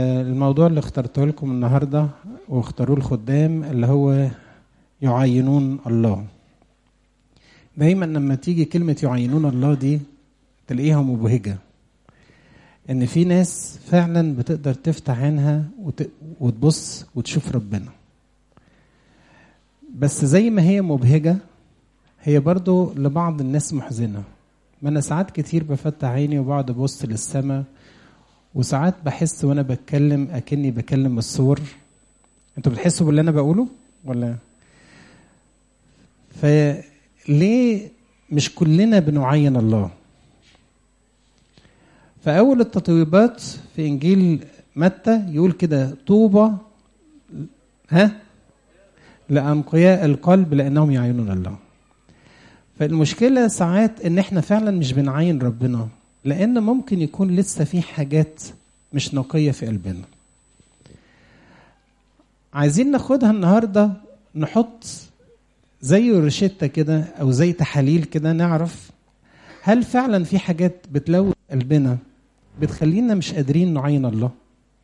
الموضوع اللي اخترته لكم النهارده واختاروه الخدام اللي هو يعينون الله دايما لما تيجي كلمة يعينون الله دي تلاقيها مبهجة ان في ناس فعلا بتقدر تفتح عينها وت... وتبص وتشوف ربنا بس زي ما هي مبهجة هي برضو لبعض الناس محزنة ما انا ساعات كتير بفتح عيني وبقعد ابص للسماء وساعات بحس وانا بتكلم اكني بكلم الصور انتوا بتحسوا باللي انا بقوله ولا فليه مش كلنا بنعين الله فاول التطويبات في انجيل متى يقول كده طوبى ها لانقياء القلب لانهم يعينون الله فالمشكله ساعات ان احنا فعلا مش بنعين ربنا لان ممكن يكون لسه في حاجات مش نقيه في قلبنا عايزين ناخدها النهارده نحط زي روشتة كده او زي تحاليل كده نعرف هل فعلا في حاجات بتلوث قلبنا بتخلينا مش قادرين نعين الله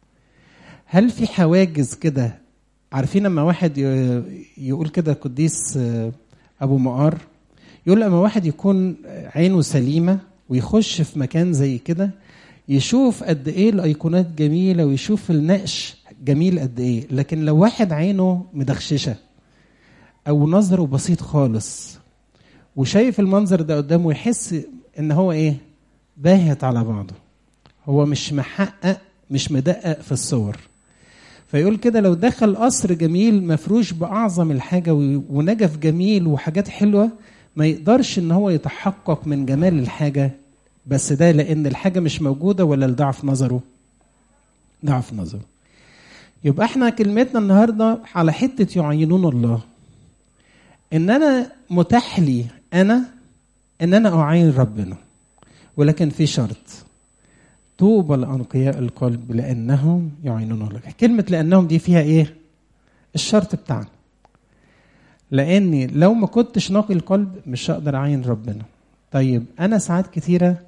هل في حواجز كده عارفين لما واحد يقول كده قديس ابو مقار يقول لما واحد يكون عينه سليمه ويخش في مكان زي كده يشوف قد ايه الايقونات جميله ويشوف النقش جميل قد ايه لكن لو واحد عينه مدخششه او نظره بسيط خالص وشايف المنظر ده قدامه يحس ان هو ايه باهت على بعضه هو مش محقق مش مدقق في الصور فيقول كده لو دخل قصر جميل مفروش باعظم الحاجه ونجف جميل وحاجات حلوه ما يقدرش ان هو يتحقق من جمال الحاجه بس ده لان الحاجه مش موجوده ولا لضعف نظره ضعف نظره يبقى احنا كلمتنا النهارده على حته يعينون الله ان انا متاح لي انا ان انا اعين ربنا ولكن في شرط طوبى لانقياء القلب لانهم يعينون الله كلمه لانهم دي فيها ايه الشرط بتاعنا لاني لو ما كنتش نقي القلب مش هقدر اعين ربنا طيب انا ساعات كتيره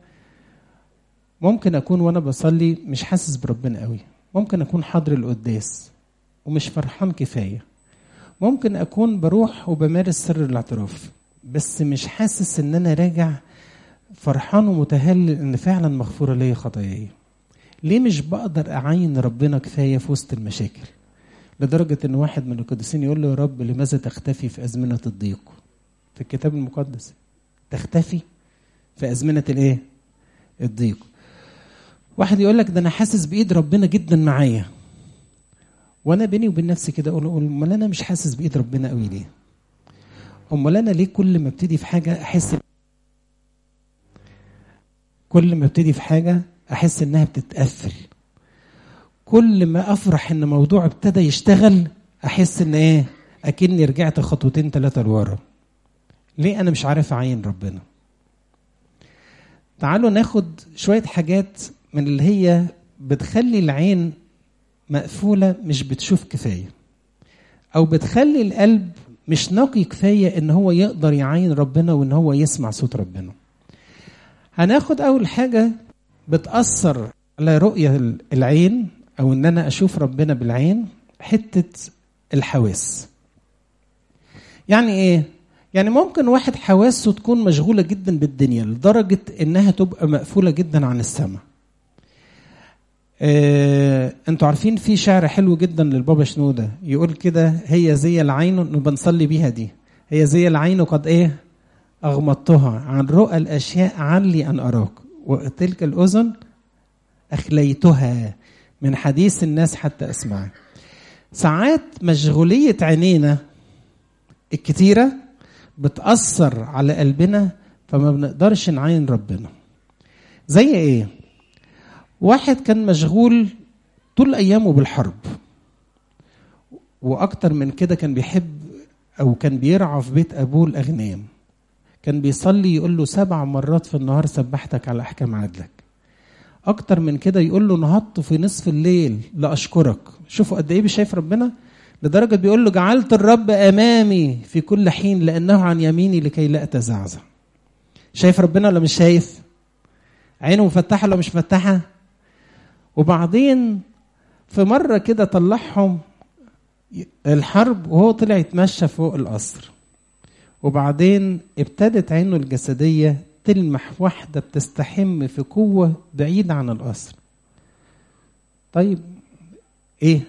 ممكن اكون وانا بصلي مش حاسس بربنا قوي ممكن اكون حاضر القداس ومش فرحان كفايه ممكن اكون بروح وبمارس سر الاعتراف بس مش حاسس ان انا راجع فرحان ومتهلل ان فعلا مغفوره ليا خطاياي ليه مش بقدر اعين ربنا كفايه في وسط المشاكل لدرجة إن واحد من القديسين يقول له يا رب لماذا تختفي في أزمنة الضيق؟ في الكتاب المقدس تختفي في أزمنة الإيه؟ الضيق. واحد يقول لك ده أنا حاسس بإيد ربنا جدا معايا. وأنا بيني وبين نفسي كده أقول أمال أنا مش حاسس بإيد ربنا قوي ليه؟ أمال أنا ليه كل ما ابتدي في حاجة أحس كل ما ابتدي في حاجة أحس إنها بتتقفل. كل ما افرح ان موضوع ابتدى يشتغل احس ان ايه اكني رجعت خطوتين ثلاثه لورا ليه انا مش عارف اعين ربنا تعالوا ناخد شويه حاجات من اللي هي بتخلي العين مقفوله مش بتشوف كفايه او بتخلي القلب مش نقي كفايه ان هو يقدر يعين ربنا وان هو يسمع صوت ربنا هناخد اول حاجه بتاثر على رؤيه العين او ان انا اشوف ربنا بالعين حته الحواس يعني ايه يعني ممكن واحد حواسه تكون مشغوله جدا بالدنيا لدرجه انها تبقى مقفوله جدا عن السماء آه، انتوا عارفين في شعر حلو جدا للبابا شنوده يقول كده هي زي العين انه بنصلي بيها دي هي زي العين قد ايه اغمضتها عن رؤى الاشياء علي ان اراك وتلك الاذن اخليتها من حديث الناس حتى اسمعه ساعات مشغولية عينينا الكتيرة بتأثر على قلبنا فما بنقدرش نعين ربنا زي ايه واحد كان مشغول طول ايامه بالحرب واكتر من كده كان بيحب او كان بيرعى في بيت ابوه الاغنام كان بيصلي يقول له سبع مرات في النهار سبحتك على احكام عدلك اكتر من كده يقول له نهضت في نصف الليل لاشكرك شوفوا قد ايه شايف ربنا لدرجه بيقول له جعلت الرب امامي في كل حين لانه عن يميني لكي لا اتزعزع شايف ربنا ولا مش شايف عينه مفتحه ولا مش مفتحه وبعدين في مرة كده طلعهم الحرب وهو طلع يتمشى فوق القصر وبعدين ابتدت عينه الجسدية تلمح واحدة بتستحم في قوة بعيدة عن القصر طيب ايه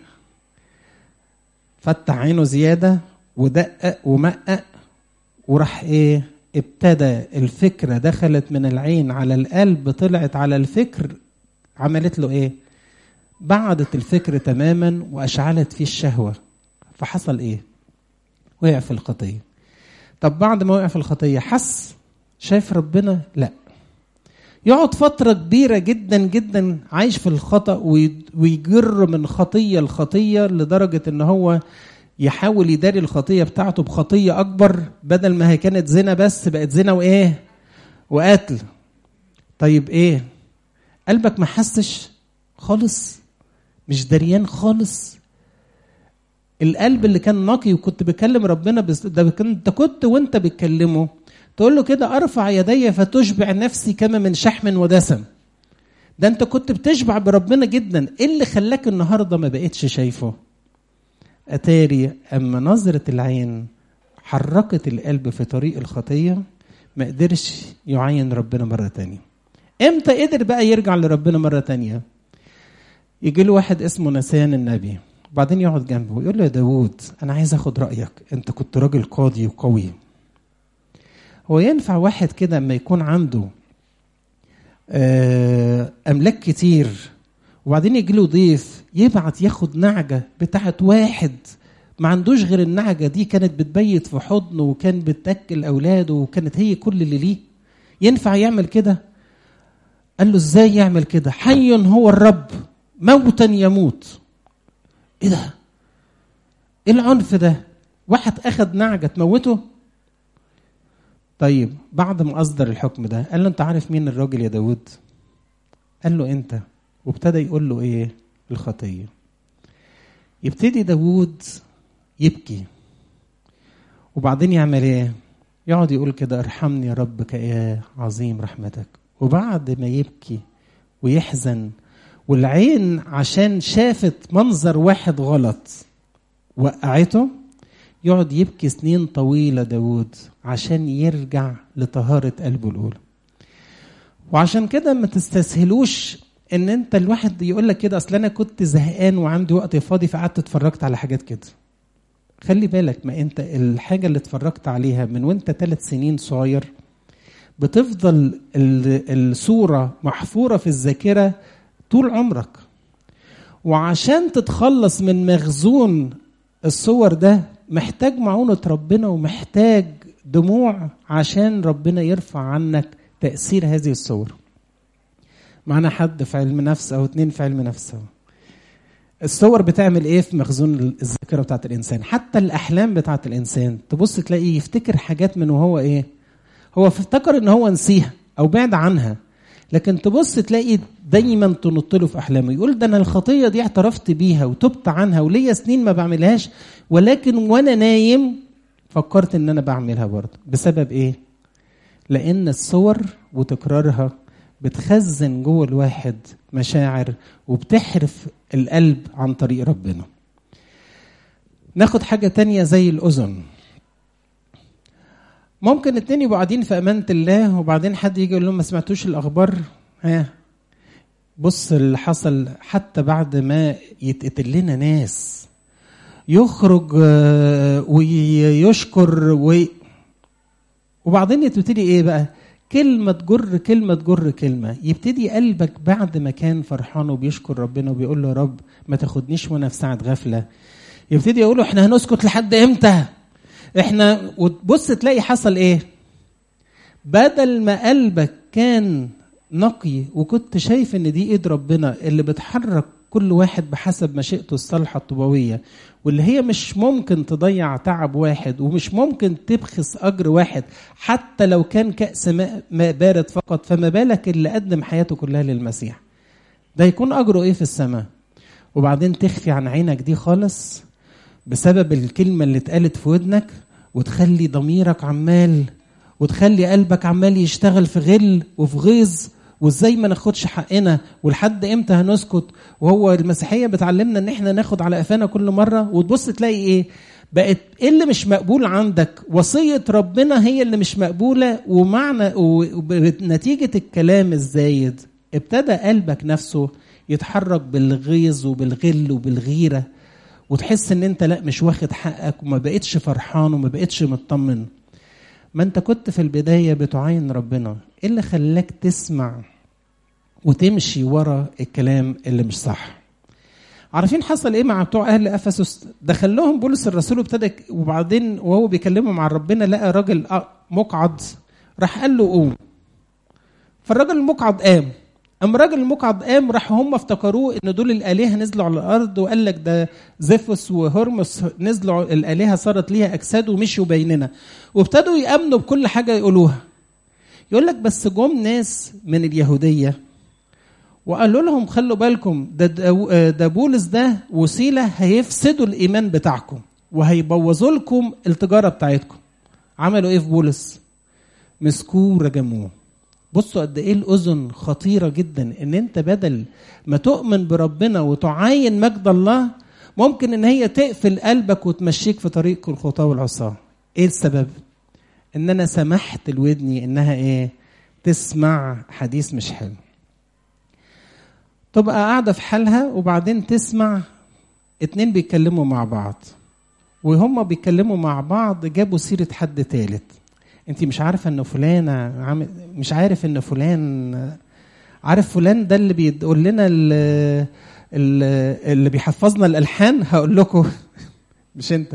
فتح عينه زيادة ودقق ومقق وراح ايه ابتدى الفكرة دخلت من العين على القلب طلعت على الفكر عملت له ايه بعدت الفكر تماما واشعلت فيه الشهوة فحصل ايه وقع في الخطية طب بعد ما وقع في الخطية حس شايف ربنا لا يقعد فترة كبيرة جدا جدا عايش في الخطأ ويجر من خطية لخطية لدرجة ان هو يحاول يداري الخطية بتاعته بخطية أكبر بدل ما هي كانت زنا بس بقت زنا وإيه؟ وقتل. طيب إيه؟ قلبك ما حسش خالص؟ مش دريان خالص؟ القلب اللي كان نقي وكنت بكلم ربنا بس ده انت كنت وانت بتكلمه تقول له كده ارفع يدي فتشبع نفسي كما من شحم ودسم ده انت كنت بتشبع بربنا جدا ايه اللي خلاك النهارده ما بقتش شايفه اتاري اما نظره العين حركت القلب في طريق الخطيه ما قدرش يعين ربنا مره تانية امتى قدر بقى يرجع لربنا مره تانية يجي له واحد اسمه نسان النبي وبعدين يقعد جنبه ويقول له يا داوود انا عايز اخد رايك انت كنت راجل قاضي وقوي هو ينفع واحد كده اما يكون عنده املاك كتير وبعدين يجي له ضيف يبعت ياخد نعجه بتاعت واحد ما عندوش غير النعجه دي كانت بتبيت في حضنه وكان بتاكل اولاده وكانت هي كل اللي ليه ينفع يعمل كده قال له ازاي يعمل كده حي هو الرب موتا يموت ايه ده ايه العنف ده واحد اخد نعجه تموته طيب بعد ما اصدر الحكم ده قال له انت عارف مين الراجل يا داود قال له انت وابتدى يقول له ايه الخطيه يبتدي داود يبكي وبعدين يعمل ايه يقعد يقول كده ارحمني يا رب كيا عظيم رحمتك وبعد ما يبكي ويحزن والعين عشان شافت منظر واحد غلط وقعته يقعد يبكي سنين طويلة داود عشان يرجع لطهارة قلبه الأولى وعشان كده ما تستسهلوش ان انت الواحد يقول لك كده اصل انا كنت زهقان وعندي وقت فاضي فقعدت اتفرجت على حاجات كده خلي بالك ما انت الحاجه اللي اتفرجت عليها من وانت ثلاث سنين صغير بتفضل الصوره محفوره في الذاكره طول عمرك وعشان تتخلص من مخزون الصور ده محتاج معونة ربنا ومحتاج دموع عشان ربنا يرفع عنك تأثير هذه الصور معنا حد في علم نفس او اتنين في علم نفس الصور بتعمل ايه في مخزون الذاكره بتاعت الانسان حتى الاحلام بتاعت الانسان تبص تلاقيه يفتكر حاجات من وهو ايه هو افتكر ان هو نسيها او بعد عنها لكن تبص تلاقي دايما تنط له في احلامه يقول ده انا الخطيه دي اعترفت بيها وتبت عنها وليا سنين ما بعملهاش ولكن وانا نايم فكرت ان انا بعملها برضه بسبب ايه لان الصور وتكرارها بتخزن جوه الواحد مشاعر وبتحرف القلب عن طريق ربنا ناخد حاجة تانية زي الأذن ممكن اتنين يبقوا قاعدين في أمانة الله وبعدين حد يجي يقول لهم ما سمعتوش الأخبار ها بص اللي حصل حتى بعد ما يتقتل لنا ناس يخرج ويشكر وي وبعدين تبتدي ايه بقى كلمة تجر كلمة تجر كلمة يبتدي قلبك بعد ما كان فرحان وبيشكر ربنا وبيقول له يا رب ما تاخدنيش وانا في ساعة غفلة يبتدي يقول له احنا هنسكت لحد امتى احنا وتبص تلاقي حصل ايه بدل ما قلبك كان نقي وكنت شايف ان دي ايد ربنا اللي بتحرك كل واحد بحسب مشيئته الصالحة الطوبوية واللي هي مش ممكن تضيع تعب واحد ومش ممكن تبخس أجر واحد حتى لو كان كأس ماء, ماء بارد فقط فما بالك اللي قدم حياته كلها للمسيح ده يكون أجره إيه في السماء وبعدين تخفي عن عينك دي خالص بسبب الكلمة اللي اتقالت في ودنك وتخلي ضميرك عمال وتخلي قلبك عمال يشتغل في غل وفي غيظ وازاي ما ناخدش حقنا ولحد امتى هنسكت وهو المسيحيه بتعلمنا ان احنا ناخد على قفانا كل مره وتبص تلاقي ايه بقت ايه اللي مش مقبول عندك وصيه ربنا هي اللي مش مقبوله ومعنى ونتيجه الكلام الزايد ابتدى قلبك نفسه يتحرك بالغيظ وبالغل وبالغيره وتحس ان انت لا مش واخد حقك وما بقتش فرحان وما بقتش مطمن ما انت كنت في البدايه بتعاين ربنا ايه اللي خلاك تسمع وتمشي ورا الكلام اللي مش صح عارفين حصل ايه مع بتوع اهل افسس دخل لهم بولس الرسول وابتدى وبعدين وهو بيكلمه مع ربنا لقى راجل مقعد راح قال له قوم فالراجل المقعد قام اما الراجل المقعد قام راح هم افتكروه ان دول الالهه نزلوا على الارض وقال لك ده زيفوس وهرمس نزلوا الالهه صارت ليها اجساد ومشوا بيننا وابتدوا يامنوا بكل حاجه يقولوها يقول لك بس جم ناس من اليهوديه وقالوا لهم خلوا بالكم ده ده بولس ده وسيله هيفسدوا الايمان بتاعكم وهيبوظوا لكم التجاره بتاعتكم عملوا ايه في بولس مسكوه رجموه بصوا قد ايه الاذن خطيره جدا ان انت بدل ما تؤمن بربنا وتعاين مجد الله ممكن ان هي تقفل قلبك وتمشيك في طريق الخطاه والعصاه ايه السبب ان انا سمحت لودني انها ايه تسمع حديث مش حلو تبقى قاعده في حالها وبعدين تسمع اتنين بيتكلموا مع بعض وهم بيتكلموا مع بعض جابوا سيره حد تالت انت مش عارفه ان فلان عامل مش عارف ان فلان عارف فلان ده اللي بيقول لنا اللي, اللي بيحفظنا الالحان هقول لكم مش انت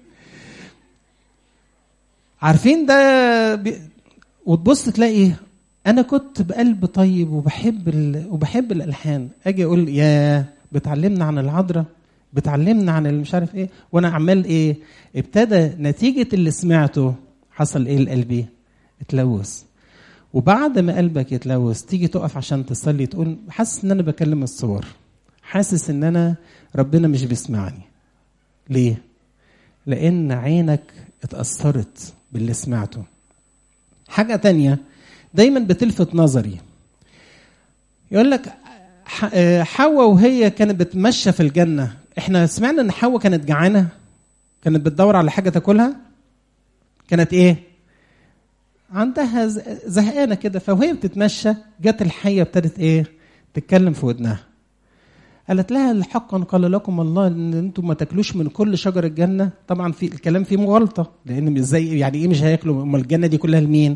عارفين ده بي... وتبص تلاقي انا كنت بقلب طيب وبحب ال... وبحب الالحان اجي اقول يا بتعلمنا عن العذراء بتعلمنا عن مش عارف ايه وانا عمال ايه ابتدى نتيجه اللي سمعته حصل ايه لقلبي اتلوث وبعد ما قلبك يتلوث تيجي تقف عشان تصلي تقول حاسس ان انا بكلم الصور حاسس ان انا ربنا مش بيسمعني ليه لان عينك اتاثرت باللي سمعته حاجه تانية دايما بتلفت نظري يقول لك حواء وهي كانت بتمشى في الجنه احنا سمعنا ان حواء كانت جعانه كانت بتدور على حاجه تاكلها كانت ايه عندها زهقانه كده فوهي بتتمشى جت الحيه ابتدت ايه تتكلم في ودنها قالت لها حقا قال لكم الله ان انتم ما تاكلوش من كل شجر الجنه طبعا في الكلام فيه مغالطه لان ازاي يعني ايه مش هياكلوا امال الجنه دي كلها لمين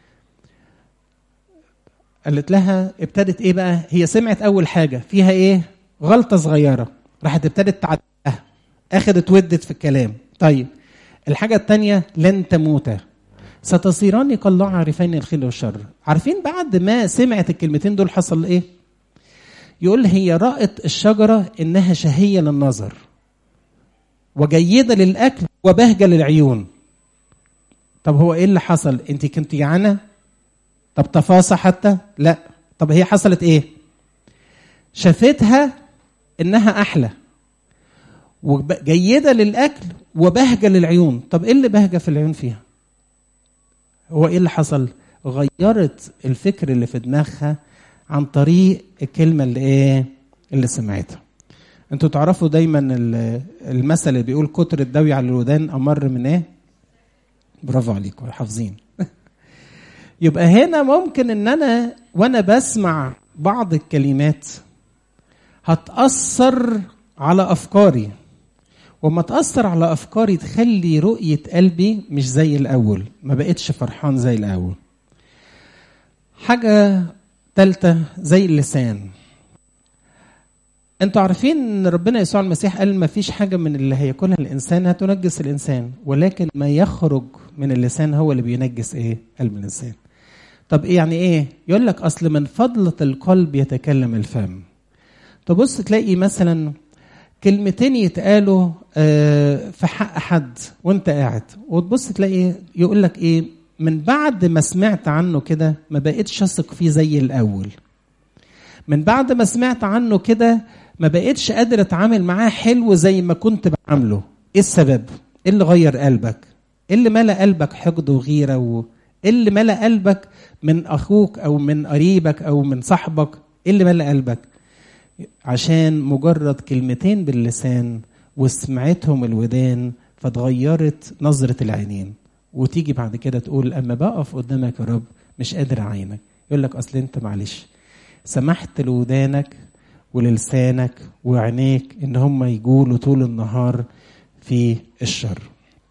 قالت لها ابتدت ايه بقى هي سمعت اول حاجه فيها ايه غلطه صغيره راحت ابتدت تعدها اخذت ودت في الكلام طيب الحاجة الثانية لن تموتا ستصيران كالله عارفين الخير والشر عارفين بعد ما سمعت الكلمتين دول حصل ايه يقول هي رأت الشجرة انها شهية للنظر وجيدة للأكل وبهجة للعيون طب هو ايه اللي حصل انت كنت جعانة طب تفاصة حتى لا طب هي حصلت ايه شافتها انها احلى وجيدة للأكل وبهجة للعيون طب إيه اللي بهجة في العيون فيها هو إيه اللي حصل غيرت الفكر اللي في دماغها عن طريق الكلمة اللي إيه اللي سمعتها انتوا تعرفوا دايما المثل اللي بيقول كتر الدوي على الودان امر من ايه برافو عليكم حافظين يبقى هنا ممكن ان انا وانا بسمع بعض الكلمات هتاثر على افكاري وما تأثر على أفكاري تخلي رؤية قلبي مش زي الأول ما بقتش فرحان زي الأول حاجة تالتة زي اللسان انتوا عارفين ان ربنا يسوع المسيح قال ما فيش حاجة من اللي هياكلها الإنسان هتنجس الإنسان ولكن ما يخرج من اللسان هو اللي بينجس إيه قلب الإنسان طب إيه يعني إيه يقول لك أصل من فضلة القلب يتكلم الفم تبص تلاقي مثلا كلمتين يتقالوا في حق حد وانت قاعد وتبص تلاقي يقول لك ايه من بعد ما سمعت عنه كده ما بقتش اثق فيه زي الاول من بعد ما سمعت عنه كده ما بقتش قادر اتعامل معاه حلو زي ما كنت بعامله ايه السبب ايه اللي غير قلبك ايه اللي ملا قلبك حقد وغيره و... ايه اللي ملا قلبك من اخوك او من قريبك او من صاحبك ايه اللي ملا قلبك عشان مجرد كلمتين باللسان وسمعتهم الودان فتغيرت نظرة العينين وتيجي بعد كده تقول اما بقف قدامك يا رب مش قادر اعينك يقول لك اصل انت معلش سمحت لودانك وللسانك وعينيك ان هم يجولوا طول النهار في الشر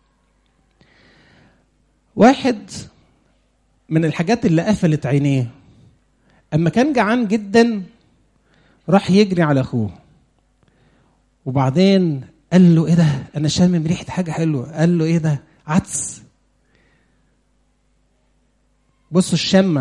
واحد من الحاجات اللي قفلت عينيه اما كان جعان جدا راح يجري على اخوه وبعدين قال له ايه ده انا شامم ريحه حاجه حلوه قال له ايه ده عدس بصوا الشمه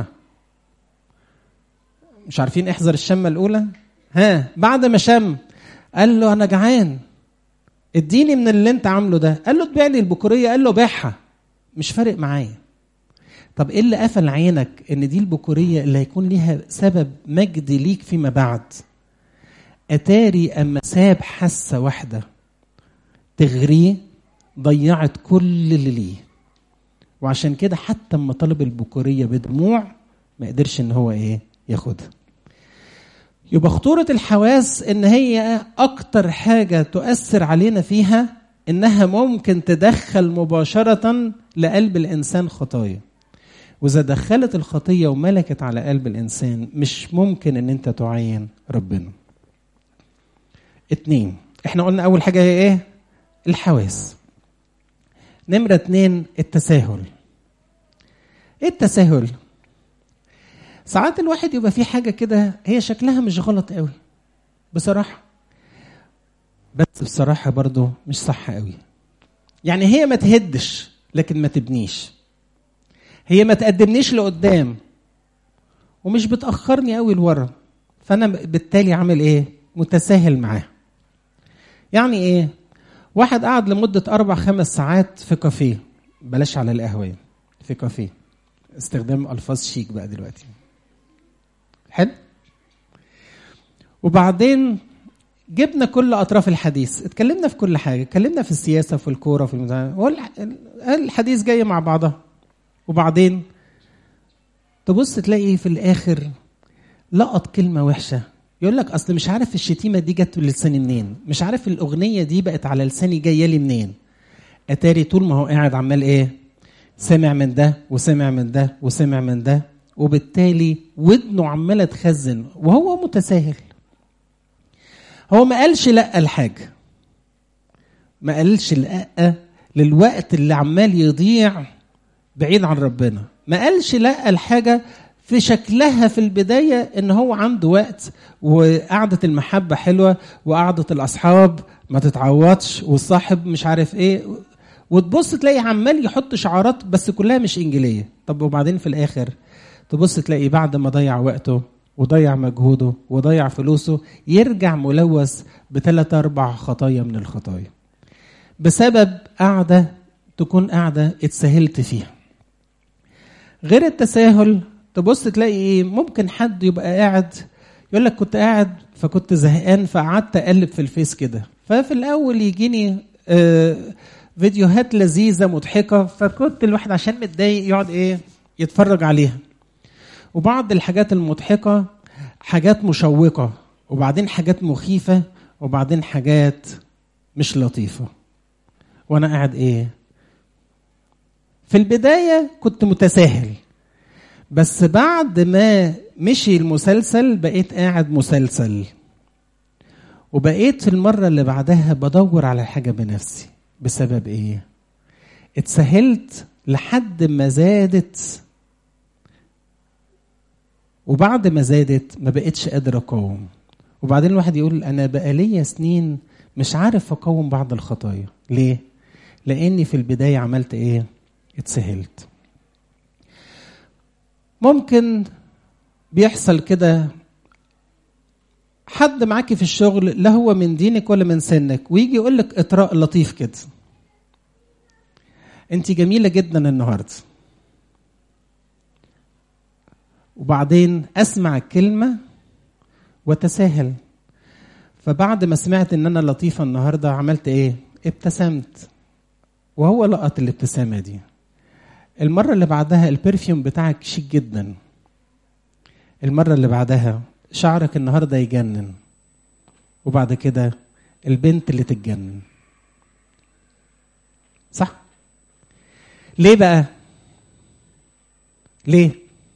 مش عارفين احذر الشمه الاولى ها بعد ما شم قال له انا جعان اديني من اللي انت عامله ده قال له تبيع لي البكوريه قال له بيعها مش فارق معايا طب ايه اللي قفل عينك ان دي البكوريه اللي هيكون ليها سبب مجد ليك فيما بعد اتاري اما ساب حاسه واحده تغريه ضيعت كل اللي ليه وعشان كده حتى اما طلب البكوريه بدموع ما قدرش ان هو ايه ياخدها يبقى خطورة الحواس إن هي أكتر حاجة تؤثر علينا فيها إنها ممكن تدخل مباشرة لقلب الإنسان خطايا. وإذا دخلت الخطية وملكت على قلب الإنسان مش ممكن إن أنت تعين ربنا. اتنين إحنا قلنا أول حاجة هي إيه؟ الحواس. نمرة اتنين التساهل. إيه التساهل؟ ساعات الواحد يبقى في حاجه كده هي شكلها مش غلط قوي بصراحه بس بصراحه برضو مش صح قوي يعني هي ما تهدش لكن ما تبنيش هي ما تقدمنيش لقدام ومش بتاخرني قوي لورا فانا بالتالي عامل ايه متساهل معاها يعني ايه واحد قعد لمده اربع خمس ساعات في كافيه بلاش على القهوه في كافيه استخدام الفاظ شيك بقى دلوقتي حلو وبعدين جبنا كل اطراف الحديث اتكلمنا في كل حاجه اتكلمنا في السياسه في الكوره في المزارع. الحديث جاي مع بعضها وبعدين تبص تلاقي في الاخر لقط كلمه وحشه يقول لك اصل مش عارف الشتيمه دي جت لساني منين مش عارف الاغنيه دي بقت على لساني جايه لي منين اتاري طول ما هو قاعد عمال ايه سمع من ده وسمع من ده وسمع من ده وبالتالي ودنه عماله تخزن وهو متساهل هو ما قالش لا الحاجه ما قالش لا للوقت اللي عمال يضيع بعيد عن ربنا ما قالش لا الحاجه في شكلها في البدايه ان هو عنده وقت وقعده المحبه حلوه وقعده الاصحاب ما تتعوضش والصاحب مش عارف ايه وتبص تلاقي عمال يحط شعارات بس كلها مش انجيليه طب وبعدين في الاخر تبص تلاقي بعد ما ضيع وقته وضيع مجهوده وضيع فلوسه يرجع ملوث بثلاث اربع خطايا من الخطايا بسبب قاعده تكون قاعده اتسهلت فيها غير التساهل تبص تلاقي ايه ممكن حد يبقى قاعد يقول لك كنت قاعد فكنت زهقان فقعدت اقلب في الفيس كده ففي الاول يجيني آه فيديوهات لذيذه مضحكه فكنت الواحد عشان متضايق يقعد ايه يتفرج عليها وبعض الحاجات المضحكه حاجات مشوقه وبعدين حاجات مخيفه وبعدين حاجات مش لطيفه وانا قاعد ايه في البدايه كنت متساهل بس بعد ما مشي المسلسل بقيت قاعد مسلسل وبقيت المرة اللي بعدها بدور على حاجة بنفسي بسبب ايه اتسهلت لحد ما زادت وبعد ما زادت ما بقتش قادر اقاوم وبعدين الواحد يقول انا بقى ليا سنين مش عارف اقاوم بعض الخطايا ليه لاني في البدايه عملت ايه اتسهلت ممكن بيحصل كده حد معاكي في الشغل لا هو من دينك ولا من سنك ويجي يقول لك اطراء لطيف كده انت جميله جدا النهارده وبعدين اسمع الكلمه وتساهل فبعد ما سمعت ان انا لطيفه النهارده عملت ايه ابتسمت وهو لقط الابتسامه دي المره اللي بعدها البرفيوم بتاعك شيك جدا المره اللي بعدها شعرك النهارده يجنن وبعد كده البنت اللي تتجنن صح ليه بقى ليه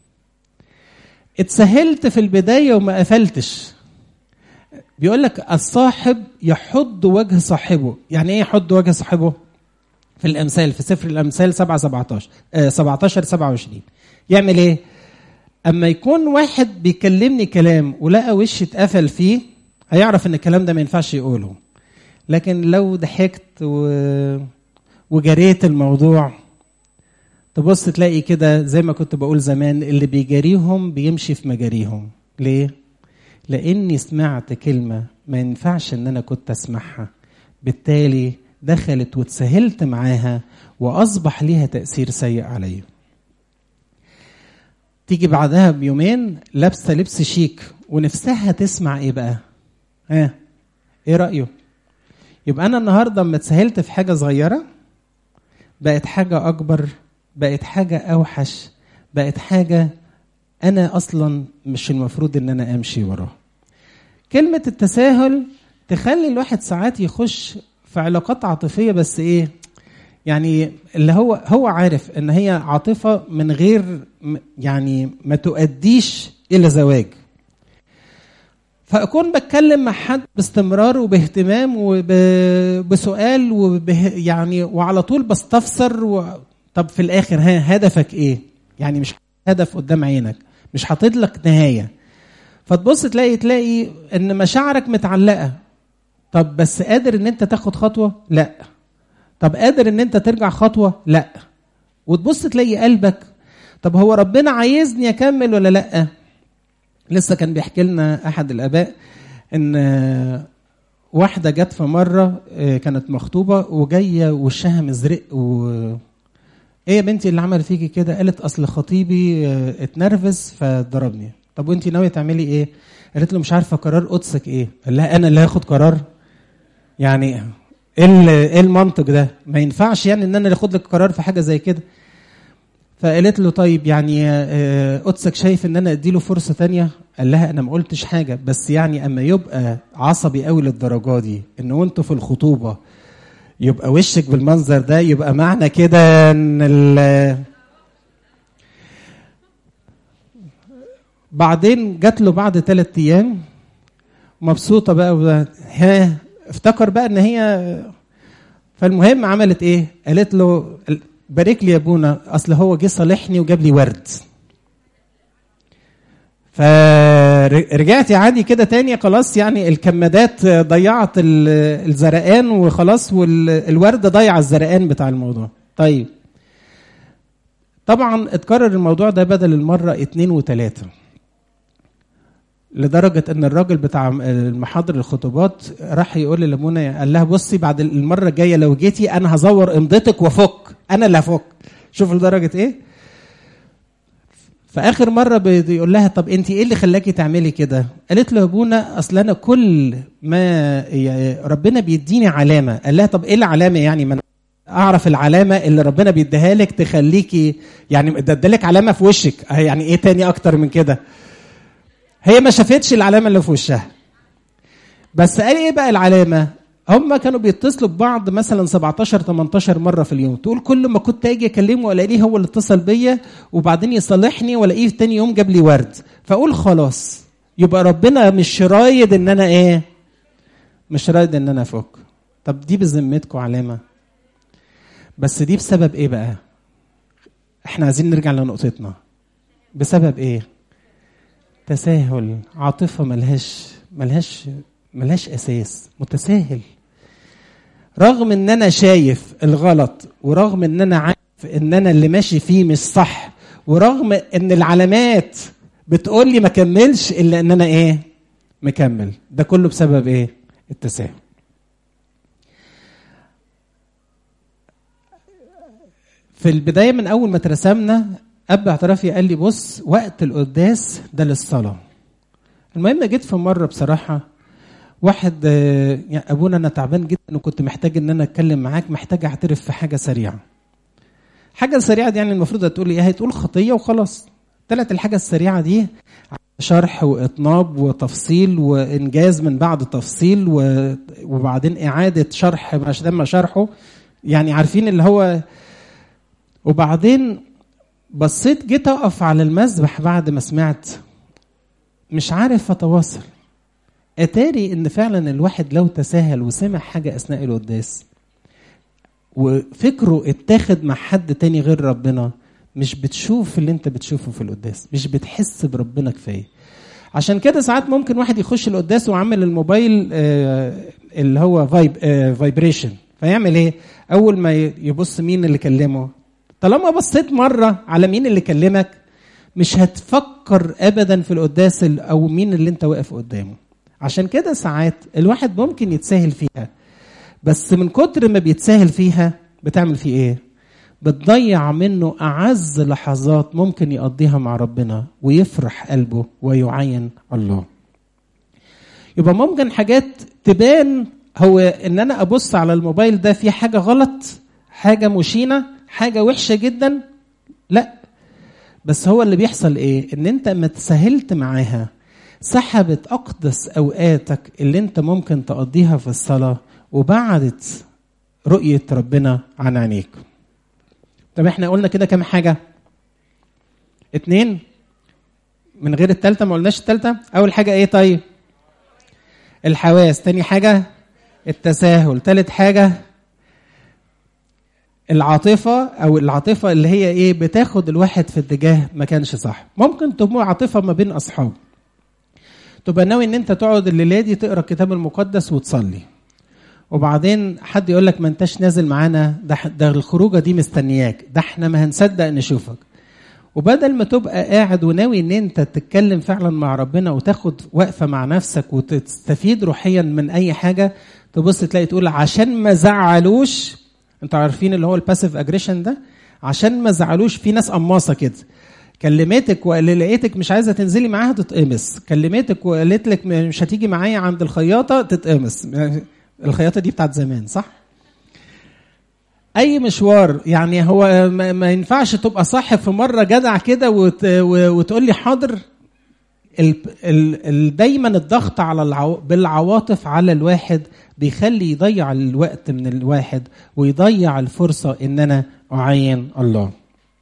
اتسهلت في البدايه وما قفلتش بيقول لك الصاحب يحض وجه صاحبه يعني ايه يحض وجه صاحبه في الامثال في سفر الامثال 7 17 آه 17 27 يعمل ايه اما يكون واحد بيكلمني كلام ولقى وشي اتقفل فيه هيعرف ان الكلام ده ما ينفعش يقوله لكن لو ضحكت و... وجريت الموضوع تبص تلاقي كده زي ما كنت بقول زمان اللي بيجاريهم بيمشي في مجاريهم ليه لاني سمعت كلمه ما ينفعش ان انا كنت اسمعها بالتالي دخلت واتسهلت معاها واصبح ليها تاثير سيء عليا تيجي بعدها بيومين لابسه لبس شيك ونفسها تسمع ايه بقى ها ايه رايه يبقى انا النهارده اما اتسهلت في حاجه صغيره بقت حاجه اكبر بقت حاجه اوحش بقت حاجه انا اصلا مش المفروض ان انا امشي وراها كلمه التساهل تخلي الواحد ساعات يخش في علاقات عاطفيه بس ايه يعني اللي هو هو عارف ان هي عاطفه من غير يعني ما تؤديش الى زواج فاكون بتكلم مع حد باستمرار وباهتمام وبسؤال وبه يعني وعلى طول بستفسر و... طب في الاخر ها هدفك ايه يعني مش هدف قدام عينك مش حاطط لك نهايه فتبص تلاقي تلاقي ان مشاعرك متعلقه طب بس قادر ان انت تاخد خطوه لا طب قادر ان انت ترجع خطوه لا وتبص تلاقي قلبك طب هو ربنا عايزني اكمل ولا لا لسه كان بيحكي لنا احد الاباء ان واحده جت في مره كانت مخطوبه وجايه وشها مزرق و ايه يا بنتي اللي عمل فيكي كده قالت اصل خطيبي اتنرفز فضربني طب وانت ناويه تعملي ايه قالت له مش عارفه قرار قدسك ايه قال لها انا اللي هاخد قرار يعني ايه ايه المنطق ده ما ينفعش يعني ان انا اللي اخد لك قرار في حاجه زي كده فقالت له طيب يعني قدسك شايف ان انا اديله فرصه تانية قال لها انا ما قلتش حاجه بس يعني اما يبقى عصبي قوي للدرجه دي ان وانتوا في الخطوبه يبقى وشك بالمنظر ده يبقى معنى كده ان ال بعدين جات له بعد ثلاث ايام مبسوطه بقى ها افتكر بقى ان هي فالمهم عملت ايه قالت له بارك لي يا ابونا اصل هو جه صالحني وجاب لي ورد فرجعت عادي كده تاني خلاص يعني الكمادات ضيعت الزرقان وخلاص والورد ضيع الزرقان بتاع الموضوع طيب طبعا اتكرر الموضوع ده بدل المرة اتنين وتلاتة لدرجة ان الراجل بتاع المحاضر الخطوبات راح يقول لمنى قال لها بصي بعد المرة الجاية لو جيتي انا هزور امضتك وافك انا اللي هفك شوف لدرجة ايه فاخر مره بيقول لها طب انت ايه اللي خلاكي تعملي كده قالت له يا ابونا اصل انا كل ما ربنا بيديني علامه قال لها طب ايه العلامه يعني من اعرف العلامه اللي ربنا بيديها لك تخليكي يعني ادالك علامه في وشك يعني ايه تاني اكتر من كده هي ما شافتش العلامه اللي في وشها بس قال ايه بقى العلامه هم كانوا بيتصلوا ببعض مثلا 17 18 مره في اليوم تقول كل ما كنت اجي اكلمه الاقيه هو اللي اتصل بيا وبعدين يصالحني والاقيه تاني يوم جاب لي ورد فاقول خلاص يبقى ربنا مش رايد ان انا ايه مش رايد ان انا افك طب دي بذمتكم علامه بس دي بسبب ايه بقى احنا عايزين نرجع لنقطتنا بسبب ايه تساهل عاطفه ملهاش ملهاش ملهاش اساس متساهل رغم ان انا شايف الغلط ورغم ان انا عارف ان انا اللي ماشي فيه مش صح ورغم ان العلامات بتقول لي ما كملش الا ان انا ايه مكمل ده كله بسبب ايه التساهل في البدايه من اول ما اترسمنا اب اعترافي قال لي بص وقت القداس ده للصلاه المهم جيت في مره بصراحه واحد يعني ابونا انا تعبان جدا وكنت محتاج ان انا اتكلم معاك محتاج اعترف في حاجه سريعه حاجه سريعه دي يعني المفروض هتقول ايه هتقول خطيه وخلاص طلعت الحاجه السريعه دي شرح واطناب وتفصيل وانجاز من بعد تفصيل و... وبعدين اعاده شرح ما تم شرحه يعني عارفين اللي هو وبعدين بصيت جيت اقف على المذبح بعد ما سمعت مش عارف اتواصل اتاري ان فعلا الواحد لو تساهل وسمع حاجه اثناء القداس وفكره اتاخد مع حد تاني غير ربنا مش بتشوف اللي انت بتشوفه في القداس مش بتحس بربنا كفايه عشان كده ساعات ممكن واحد يخش القداس وعامل الموبايل آه اللي هو فايب آه فايبريشن فيعمل ايه اول ما يبص مين اللي كلمه طالما بصيت مره على مين اللي كلمك مش هتفكر ابدا في القداس او مين اللي انت واقف قدامه عشان كده ساعات الواحد ممكن يتساهل فيها بس من كتر ما بيتساهل فيها بتعمل فيه ايه بتضيع منه اعز لحظات ممكن يقضيها مع ربنا ويفرح قلبه ويعين الله يبقى ممكن حاجات تبان هو ان انا ابص على الموبايل ده في حاجه غلط حاجه مشينه حاجه وحشه جدا لا بس هو اللي بيحصل ايه ان انت ما تساهلت معاها سحبت اقدس اوقاتك اللي انت ممكن تقضيها في الصلاه وبعدت رؤيه ربنا عن عينيك طب احنا قلنا كده كام حاجه اتنين من غير التالتة ما قلناش التالتة أول حاجة إيه طيب الحواس تاني حاجة التساهل تالت حاجة العاطفة أو العاطفة اللي هي إيه بتاخد الواحد في اتجاه ما كانش صح ممكن تبقى عاطفة ما بين أصحاب تبقى ناوي إن أنت تقعد الليلة دي تقرا الكتاب المقدس وتصلي وبعدين حد يقول لك ما انتش نازل معانا ده, ده الخروجه دي مستنياك ده احنا ما هنصدق نشوفك وبدل ما تبقى قاعد وناوي ان انت تتكلم فعلا مع ربنا وتاخد وقفه مع نفسك وتستفيد روحيا من اي حاجه تبص تلاقي تقول عشان ما زعلوش انتوا عارفين اللي هو الباسيف اجريشن ده عشان ما زعلوش في ناس قماصه كده كلمتك واللي لقيتك مش عايزه تنزلي معاها تتقمص كلمتك وقالت لك مش هتيجي معايا عند الخياطه تتقمص الخياطه دي بتاعت زمان صح اي مشوار يعني هو ما, ما ينفعش تبقى صاحب في مره جدع كده وت وتقول لي حاضر ال ال ال دايما الضغط على العو بالعواطف على الواحد بيخلي يضيع الوقت من الواحد ويضيع الفرصه ان انا اعين الله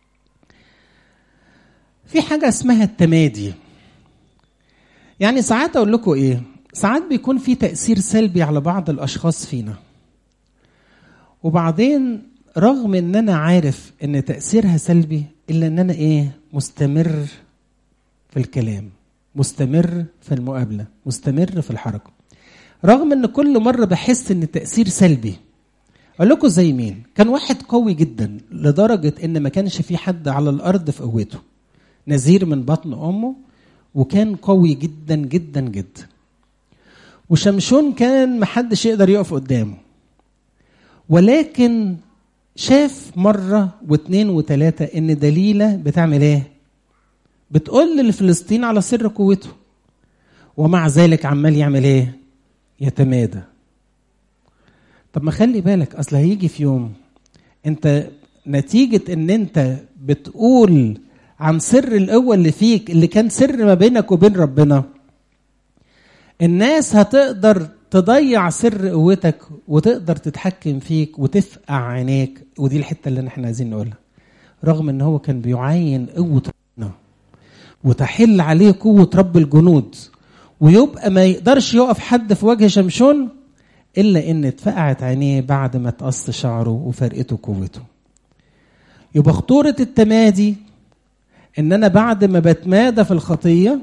في حاجه اسمها التمادي يعني ساعات اقول لكم ايه ساعات بيكون في تأثير سلبي على بعض الأشخاص فينا وبعدين رغم ان انا عارف ان تأثيرها سلبي الا ان انا ايه مستمر في الكلام مستمر في المقابلة مستمر في الحركة رغم ان كل مرة بحس ان التأثير سلبي اقول لكم زي مين كان واحد قوي جدا لدرجة ان ما كانش في حد على الارض في قوته نذير من بطن امه وكان قوي جدا جدا جدا وشمشون كان محدش يقدر يقف قدامه ولكن شاف مرة واثنين وثلاثة إن دليلة بتعمل إيه؟ بتقول لفلسطين على سر قوته ومع ذلك عمال يعمل إيه؟ يتمادى طب ما خلي بالك أصل هيجي في يوم أنت نتيجة إن أنت بتقول عن سر القوة اللي فيك اللي كان سر ما بينك وبين ربنا الناس هتقدر تضيع سر قوتك وتقدر تتحكم فيك وتفقع عينيك ودي الحته اللي احنا عايزين نقولها رغم ان هو كان بيعاين قوه ربنا وتحل عليه قوه رب الجنود ويبقى ما يقدرش يقف حد في وجه شمشون الا ان اتفقعت عينيه بعد ما تقص شعره وفرقته قوته يبقى خطوره التمادي ان انا بعد ما بتمادى في الخطيه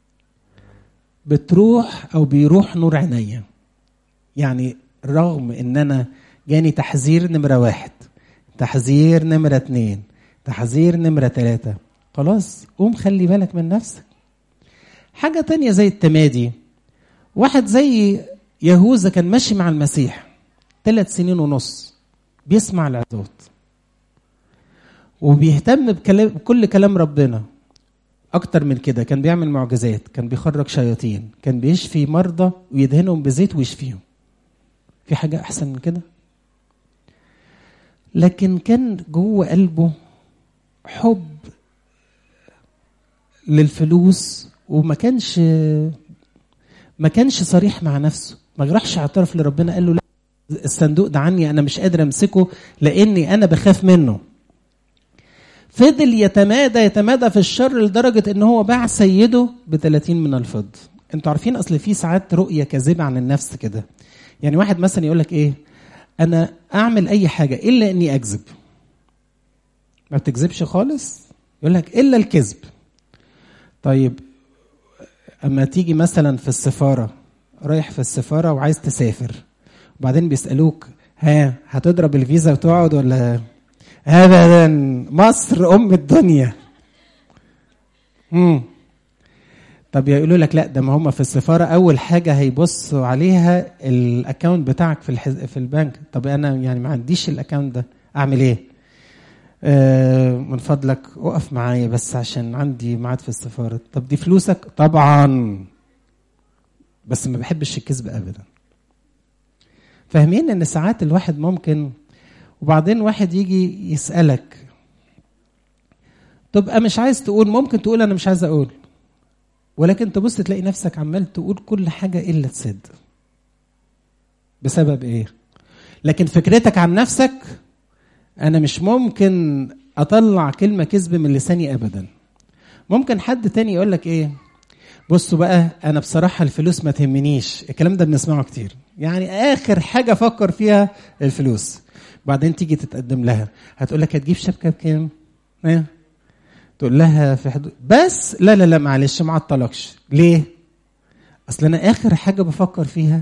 بتروح او بيروح نور عينيا يعني رغم ان انا جاني تحذير نمرة واحد تحذير نمرة اتنين تحذير نمرة تلاتة خلاص قوم خلي بالك من نفسك حاجة تانية زي التمادي واحد زي يهوذا كان ماشي مع المسيح ثلاث سنين ونص بيسمع العظات وبيهتم بكلام بكل كلام ربنا اكتر من كده كان بيعمل معجزات كان بيخرج شياطين كان بيشفي مرضى ويدهنهم بزيت ويشفيهم في حاجة أحسن من كده لكن كان جوه قلبه حب للفلوس وما كانش ما كانش صريح مع نفسه ما راحش اعترف لربنا قال له لا الصندوق ده عني انا مش قادر امسكه لاني انا بخاف منه فضل يتمادى يتمادى في الشر لدرجه ان هو باع سيده ب 30 من الفضه انتوا عارفين اصل في ساعات رؤيه كاذبه عن النفس كده يعني واحد مثلا يقول لك ايه انا اعمل اي حاجه الا اني اكذب ما بتكذبش خالص يقول لك الا الكذب طيب اما تيجي مثلا في السفاره رايح في السفاره وعايز تسافر وبعدين بيسالوك ها هتضرب الفيزا وتقعد ولا ابدا مصر ام الدنيا امم طب يقولوا لك لا ده ما هم في السفاره اول حاجه هيبصوا عليها الاكونت بتاعك في الحز... في البنك طب انا يعني ما عنديش الاكونت ده اعمل ايه آه من فضلك وقف معايا بس عشان عندي ميعاد في السفاره طب دي فلوسك طبعا بس ما بحبش الكذب ابدا فاهمين ان ساعات الواحد ممكن وبعدين واحد يجي يسالك تبقى مش عايز تقول ممكن تقول انا مش عايز اقول ولكن تبص تلاقي نفسك عمال تقول كل حاجة إلا تصدق بسبب إيه؟ لكن فكرتك عن نفسك أنا مش ممكن أطلع كلمة كذب من لساني أبدا ممكن حد تاني يقول لك إيه؟ بصوا بقى أنا بصراحة الفلوس ما تهمنيش الكلام ده بنسمعه كتير يعني آخر حاجة أفكر فيها الفلوس بعدين تيجي تتقدم لها هتقول لك هتجيب شبكة بكام؟ إيه؟ تقول لها في حدود بس لا لا لا معلش ما عطلكش ليه اصل انا اخر حاجه بفكر فيها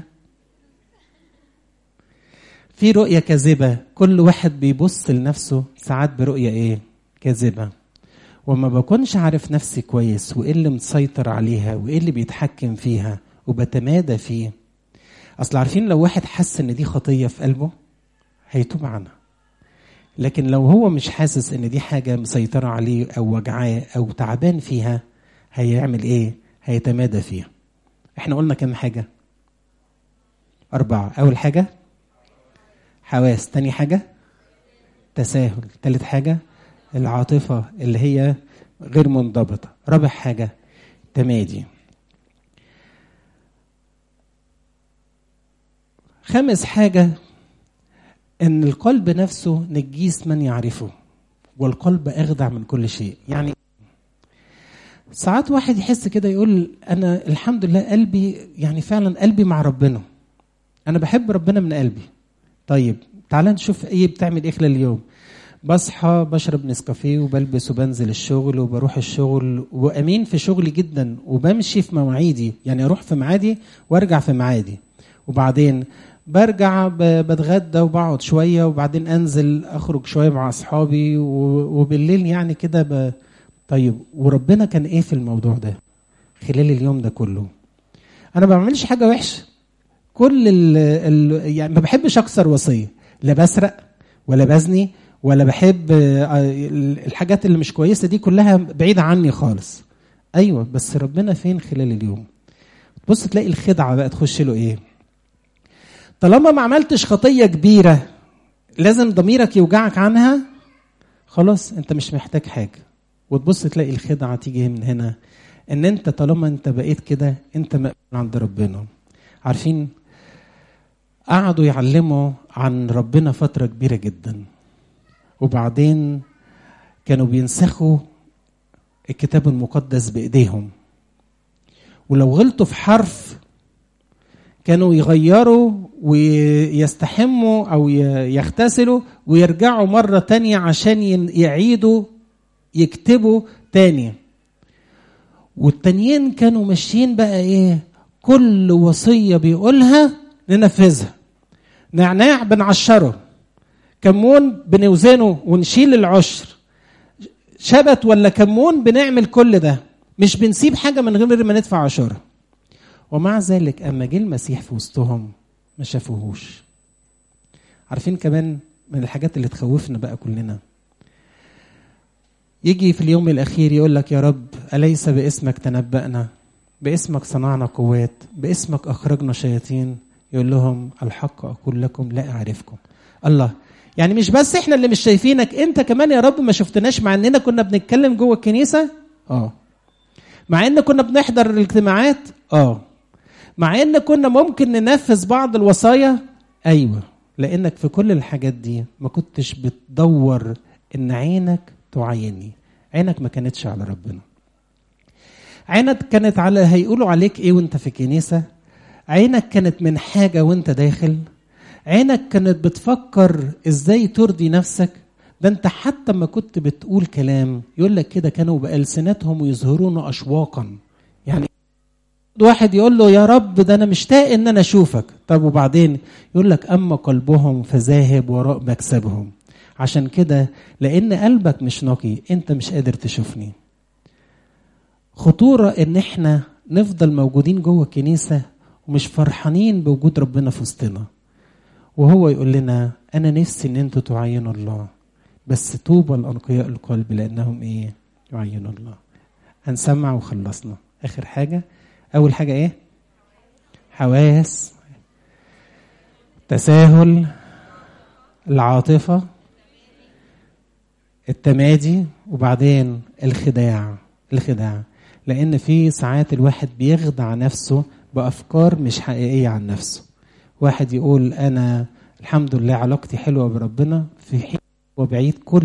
في رؤيه كاذبه كل واحد بيبص لنفسه ساعات برؤيه ايه كاذبه وما بكونش عارف نفسي كويس وايه اللي مسيطر عليها وايه اللي بيتحكم فيها وبتمادى فيه اصل عارفين لو واحد حس ان دي خطيه في قلبه هيتوب عنها لكن لو هو مش حاسس ان دي حاجه مسيطره عليه او وجعاه او تعبان فيها هيعمل ايه هيتمادى فيها احنا قلنا كم حاجه اربعه اول حاجه حواس تاني حاجه تساهل تالت حاجه العاطفه اللي هي غير منضبطه رابع حاجه تمادي خامس حاجه ان القلب نفسه نجيس من يعرفه والقلب اخدع من كل شيء يعني ساعات واحد يحس كده يقول انا الحمد لله قلبي يعني فعلا قلبي مع ربنا انا بحب ربنا من قلبي طيب تعال نشوف ايه بتعمل ايه خلال اليوم بصحى بشرب نسكافيه وبلبس وبنزل الشغل وبروح الشغل وامين في شغلي جدا وبمشي في مواعيدي يعني اروح في ميعادي وارجع في ميعادي وبعدين برجع بتغدى وبقعد شويه وبعدين انزل اخرج شويه مع اصحابي وبالليل يعني كده ب... طيب وربنا كان ايه في الموضوع ده خلال اليوم ده كله انا ما بعملش حاجه وحشه كل ال... ال... يعني ما بحبش اكسر وصيه لا بسرق ولا بزني ولا بحب الحاجات اللي مش كويسه دي كلها بعيده عني خالص ايوه بس ربنا فين خلال اليوم تبص تلاقي الخدعه بقى تخش له ايه طالما ما عملتش خطية كبيرة لازم ضميرك يوجعك عنها خلاص انت مش محتاج حاجة وتبص تلاقي الخدعة تيجي من هنا ان انت طالما انت بقيت كده انت مقبول عند ربنا عارفين قعدوا يعلموا عن ربنا فترة كبيرة جدا وبعدين كانوا بينسخوا الكتاب المقدس بإيديهم ولو غلطوا في حرف كانوا يغيروا ويستحموا او يغتسلوا ويرجعوا مرة تانية عشان يعيدوا يكتبوا تاني والتانيين كانوا ماشيين بقى ايه كل وصية بيقولها ننفذها نعناع بنعشره كمون بنوزنه ونشيل العشر شبت ولا كمون بنعمل كل ده مش بنسيب حاجة من غير ما ندفع عشرة ومع ذلك اما جه المسيح في وسطهم ما شافوهوش عارفين كمان من الحاجات اللي تخوفنا بقى كلنا يجي في اليوم الاخير يقول لك يا رب اليس باسمك تنبأنا باسمك صنعنا قوات باسمك اخرجنا شياطين يقول لهم الحق اقول لكم لا اعرفكم الله يعني مش بس احنا اللي مش شايفينك انت كمان يا رب ما شفتناش مع اننا كنا بنتكلم جوه الكنيسه اه مع ان كنا بنحضر الاجتماعات اه مع ان كنا ممكن ننفذ بعض الوصايا ايوه لانك في كل الحاجات دي ما كنتش بتدور ان عينك تعيني عينك ما كانتش على ربنا عينك كانت على هيقولوا عليك ايه وانت في الكنيسه عينك كانت من حاجه وانت داخل عينك كانت بتفكر ازاي ترضي نفسك ده انت حتى ما كنت بتقول كلام يقول لك كده كانوا بألسنتهم ويظهرون أشواقا يعني واحد يقول له يا رب ده انا مشتاق ان انا اشوفك طب وبعدين يقول لك اما قلبهم فذاهب وراء مكسبهم عشان كده لان قلبك مش نقي انت مش قادر تشوفني خطورة ان احنا نفضل موجودين جوه الكنيسة ومش فرحانين بوجود ربنا في وسطنا وهو يقول لنا انا نفسي ان انتوا تعينوا الله بس طوبى الانقياء القلب لانهم ايه يعينوا الله هنسمع وخلصنا اخر حاجه اول حاجه ايه حواس تساهل العاطفه التمادي وبعدين الخداع الخداع لان في ساعات الواحد بيخدع نفسه بافكار مش حقيقيه عن نفسه واحد يقول انا الحمد لله علاقتي حلوه بربنا في حين وبعيد كل